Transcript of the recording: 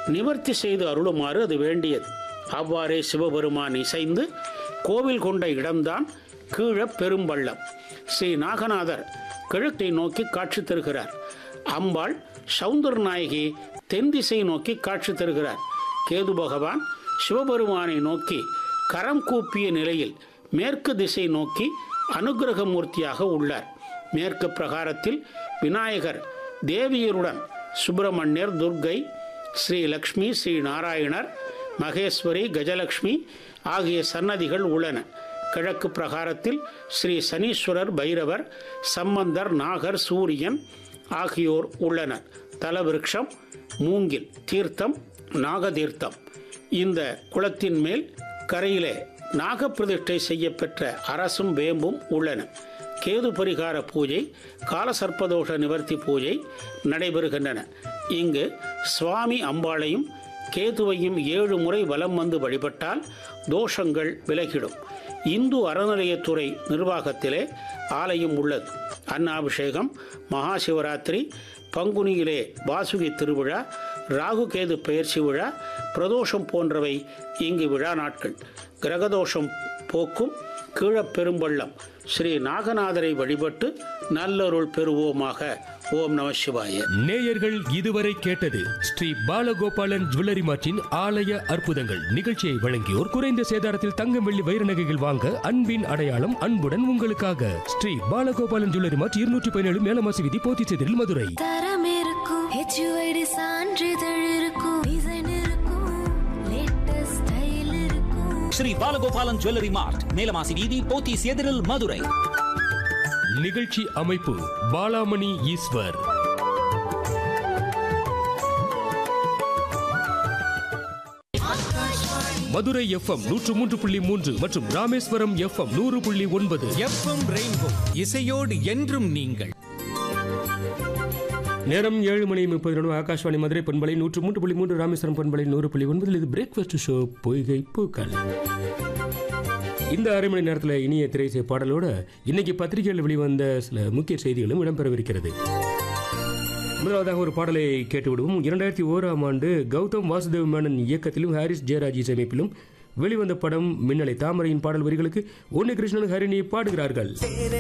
நிவர்த்தி செய்து அருளுமாறு அது வேண்டியது அவ்வாறே சிவபெருமான் இசைந்து கோவில் கொண்ட இடம்தான் கீழ பெரும்பள்ளம் ஸ்ரீ நாகநாதர் கிழக்கை நோக்கி காட்சி தருகிறார் அம்பாள் சவுந்தர நாயகி தென் திசை நோக்கி காட்சி தருகிறார் கேது பகவான் சிவபெருமானை நோக்கி கரம் கூப்பிய நிலையில் மேற்கு திசை நோக்கி அனுக்கிரக மூர்த்தியாக உள்ளார் மேற்கு பிரகாரத்தில் விநாயகர் தேவியருடன் சுப்பிரமணியர் துர்க்கை ஸ்ரீ லக்ஷ்மி ஸ்ரீ நாராயணர் மகேஸ்வரி கஜலட்சுமி ஆகிய சன்னதிகள் உள்ளன கிழக்கு பிரகாரத்தில் ஸ்ரீ சனீஸ்வரர் பைரவர் சம்பந்தர் நாகர் சூரியன் ஆகியோர் உள்ளனர் தலவிருட்சம் மூங்கில் தீர்த்தம் நாகதீர்த்தம் இந்த குளத்தின் மேல் கரையிலே நாகப்பிரதிஷ்டை செய்யப்பெற்ற அரசும் வேம்பும் உள்ளன கேது பரிகார பூஜை காலசர்ப்பதோஷ நிவர்த்தி பூஜை நடைபெறுகின்றன இங்கு சுவாமி அம்பாளையும் கேதுவையும் ஏழு முறை வலம் வந்து வழிபட்டால் தோஷங்கள் விலகிடும் இந்து அறநிலையத்துறை நிர்வாகத்திலே ஆலயம் உள்ளது அன்னாபிஷேகம் மகா சிவராத்திரி பங்குனியிலே வாசுகி திருவிழா ராகு கேது பெயர்ச்சி விழா பிரதோஷம் போன்றவை இங்கு விழா நாட்கள் கிரகதோஷம் போக்கும் கீழப்பெரும்பள்ளம் ஸ்ரீ நாகநாதரை வழிபட்டு நல்லருள் பெறுவோமாக ஓம் நம சிவாய நேயர்கள் இதுவரை கேட்டது ஸ்ரீ பாலகோபாலன் ஜுவல்லரி மார்ட்டின் ஆலய அற்புதங்கள் நிகழ்ச்சியை வழங்கியோர் குறைந்த சேதாரத்தில் தங்கம் வெள்ளி வைர நகைகள் வாங்க அன்பின் அடையாளம் அன்புடன் உங்களுக்காக ஸ்ரீ பாலகோபாலன் ஜுவல்லரி மார்ட் இருநூற்றி பதினேழு மேலமாசி விதி போத்திச்செதில் மதுரை தரம் இருக்கும் ஹெச்யூஐடி சான்றிதழ் இருக்கும் டிசைன் இருக்கும் லேட்டஸ்ட் ஸ்டைல் இருக்கும் ஸ்ரீ பாலகோபாலன் ஜுவல்லரி மார்ட் மேலமாசி வீதி போத்தீஸ் எதிரில் மதுரை நிகழ்ச்சி அமைப்பு பாலாமணி ஈஸ்வர் மதுரை எஃப்எம் நூற்று மூன்று புள்ளி மூன்று மற்றும் ராமேஸ்வரம் எஃப்எம் நூறு புள்ளி ஒன்பது எஃப்எம் ரெயின்போ இசையோடு என்றும் நீங்கள் நேரம் ஏழு மணி முப்பது நிமிடம் ஆகாஷ்வாணி மதுரை பண்பலை நூற்று மூன்று புள்ளி மூன்று ராமேஸ்வரம் பண்பலை நூறு புள்ளி ஒன்பதில் இது பிரேக்ஃபாஸ்ட் ஷோ பொய்கை பூக்கள் இந்த அரை மணி நேரத்தில் இனிய திரைசை பாடலோட இன்னைக்கு பத்திரிகையில் வெளிவந்த சில முக்கிய செய்திகளும் இடம்பெறவிருக்கிறது முதலாவதாக ஒரு பாடலை கேட்டு விடுவோம் இரண்டாயிரத்தி ஓராம் ஆண்டு கௌதம் வாசுதேவ் மேனன் இயக்கத்திலும் ஹாரிஸ் ஜெயராஜ் இசையமைப்பிலும் வெளிவந்த படம் மின்னலை தாமரையின் பாடல் வரிகளுக்கு உன்னிகிருஷ்ணன் ஹரிணி பாடுகிறார்கள் तेरे